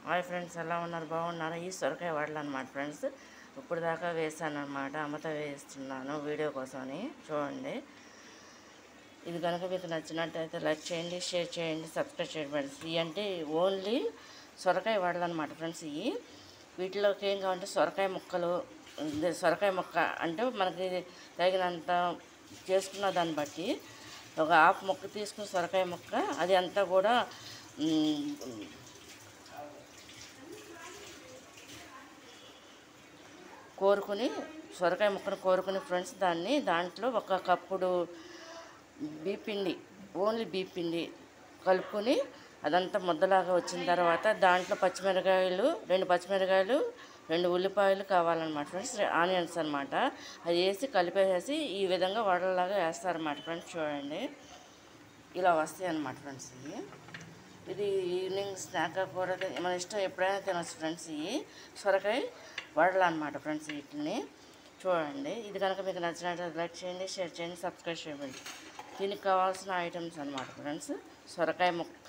hi friends ఎలా ఉన్నారు బాగున్నారా ఈ సొరకాయ వడలు అనమాట ఫ్రెండ్స్ ఇప్పుడు దాకా వేసాను అనమాట అమ్మతో వేస్తున్నాను వీడియో కోసమని చూడండి ఇది కనుక మీకు నచ్చినట్టయితే లైక్ చేయండి షేర్ చేయండి సబ్స్క్రైబ్ చేయండి ఫ్రెండ్స్ ఇవి అంటే ఓన్లీ సొరకాయ వడలు అనమాట ఫ్రెండ్స్ ఇవి వీటిలోకి ఏం కావాలంటే సొరకాయ ముక్కలు ఇది సొరకాయ ముక్క అంటే మనకి తగినంత చేసుకున్న దాన్ని బట్టి ఒక హాఫ్ ముక్క తీసుకుని సొరకాయ ముక్క అది అంతా కూడా మ్, కోరుకుని సొరకాయ ముక్కను కోరుకుని ఫ్రెండ్స్ దాన్ని దాంట్లో ఒక కప్పుడు బీపిండి ఓన్లీ బీపిండి కలుపుకొని అదంతా ముద్దలాగా వచ్చిన తర్వాత దాంట్లో పచ్చిమిరకాయలు రెండు పచ్చిమిరకాయలు రెండు ఉల్లిపాయలు కావాలన్నమాట ఫ్రెండ్స్ ఆనియన్స్ అనమాట అది వేసి కలిపేసేసి ఈ విధంగా వడలలాగా వేస్తారన్నమాట ఫ్రెండ్స్ చూడండి ఇలా వస్తాయి అన్నమాట ఫ్రెండ్స్ ఇవి ఇది ఈవినింగ్ స్నాక్ కూడా తిన- మన ఇష్టం ఎప్పుడైనా తినొచ్చు ఫ్రెండ్స్ ఇవి సొరకాయ వడలు అనమాట ఫ్రెండ్స్ వీటిని చూడండి ఇది కనుక మీకు నచ్చినట్లయితే లైక్ చేయండి షేర్ చేయండి సబ్స్క్రైబ్ చేయండి దీనికి కావాల్సిన ఐటమ్స్ అనమాట ఫ్రెండ్స్ సొరకాయ ముక్క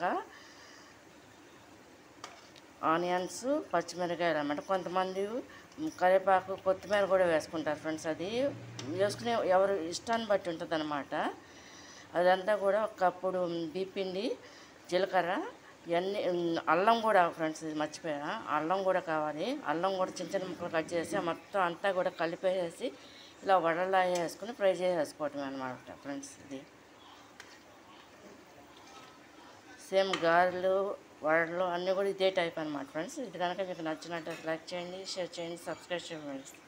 ఆనియన్స్ పచ్చిమిరకాయలు అనమాట కొంతమంది కరివేపాకు కొత్తిమీర కూడా వేసుకుంటారు ఫ్రెండ్స్ అది వేసుకునే ఎవరు ఇష్టాన్ని బట్టి ఉంటుంది అనమాట అదంతా కూడా ఒక కప్పుడు బీపిండి జీలకర్ర ఇవన్నీ ఉమ్, అల్లం కూడా ఫ్రెండ్స్ ఇది మర్చిపోయా అల్లం కూడా కావాలి అల్లం కూడా చిన్న చిన్న ముక్కలు కట్ చేసి మొత్తం అంతా కూడా కలిపేసి ఇలా వడలా వేసుకుని ఫ్రై చేసేసుకోవటం అనమాట ఫ్రెండ్స్ ఇది సేమ్ గారెలు వడలు అన్నీ కూడా ఇదే టైప్ అనమాట ఫ్రెండ్స్ ఇది కనుక మీకు నచ్చినట్టు లైక్ చేయండి షేర్ చేయండి సబ్స్క్రైబ్ చేయండి ఫ్రెండ్స్